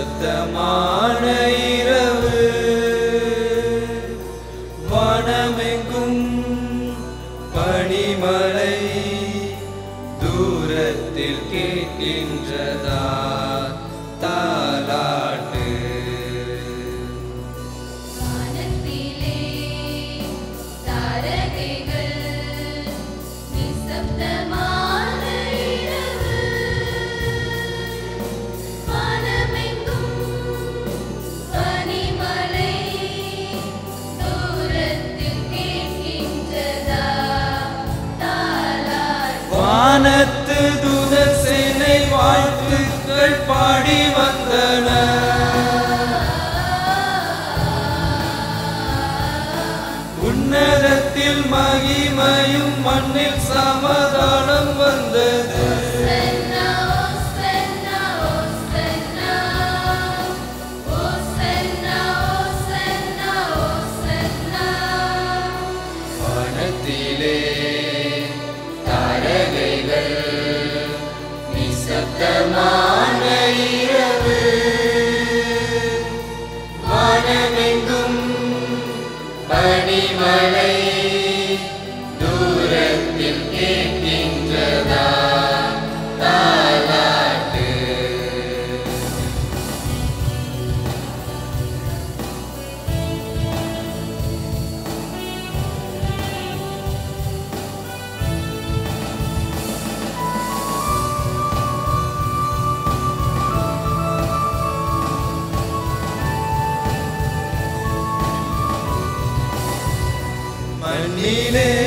நிசப்தமான இரவு வானமெங்கும் பனிமலை தூரத்தில் கேட்கின்றதா தாலாட்டு வானத்திலே தாரகைகள் நிசப்தமான இரவு வானமெங்கும் பனிமலை தூரத்தில் கேட்கின்றதா தாலாட்டு வானத்து தூதர் சேனை வாழ்த்துக்கள் பாடி வந்தன உன்னதத்தில் மகிமையும் மண்ணில் சமாதானம் வந்தது Osanna, Osanna, Osanna. Osanna, Osanna, Osanna. வானத்திலே தாரகைகள் நிசப்தமான இரவு வானமெங்கும் பனிமலை தூரத்தில் கேட்கின்றதா தாலாட்டு மண்ணிலே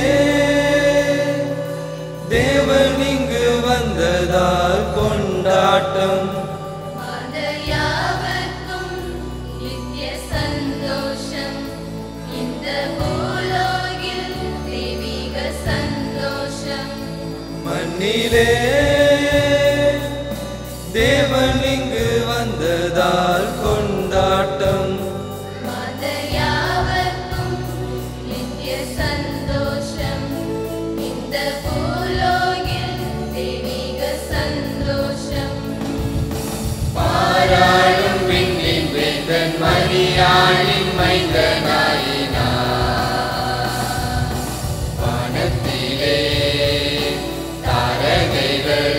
தேவன் இங்கு வந்ததால் கொண்டாட்டம் மாதயாவர்க்கும் நித்ய சந்தோஷம் இந்த பூலோகில் தெய்வீக சந்தோஷம் மண்ணிலே தேவன் இங்கு வந்ததால் கொண்டாட்டம் மாதயாவர்க்கும் நித்ய சந்தோஷம் இந்த பூலோகில் தெய்வீக சந்தோஷம் பாராளும் விண்ணின் வேந்தன் மரியாளின் மைந்தனாயினார் வானத்திலே தாரகைகள்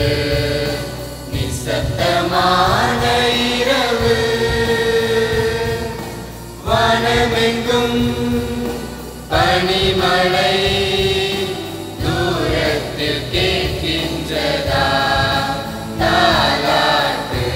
நிசப்தமான இரவு வானமெங்கும் பனிமலை தூரத்தில் கேட்கின்றதா தாலாட்டு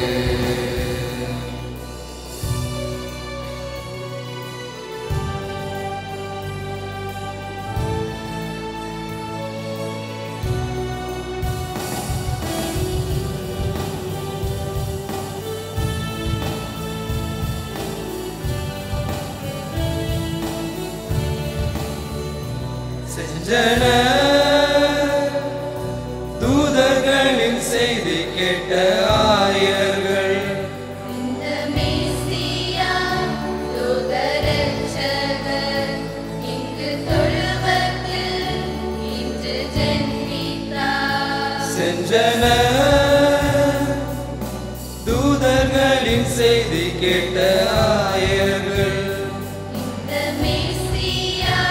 செஞ்சன தூதர்களின் செய்தி கேட்ட ஆயர்கள் இந்த மேசியா தூதரட்சகர் இங்கு தொழுவத்தில் இன்று ஜென்மித்தார் செஞ்சன தூதர்களின் செய்தி கேட்ட ஆயர்கள் இந்த மேசியா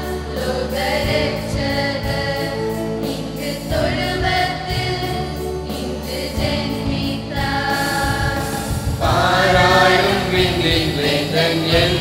லோகரட்சகர் இங்கு தொழுவத்தில் இன்று ஜென்மித்தார் பாராளும் விண்ணின் வேந்தன் என்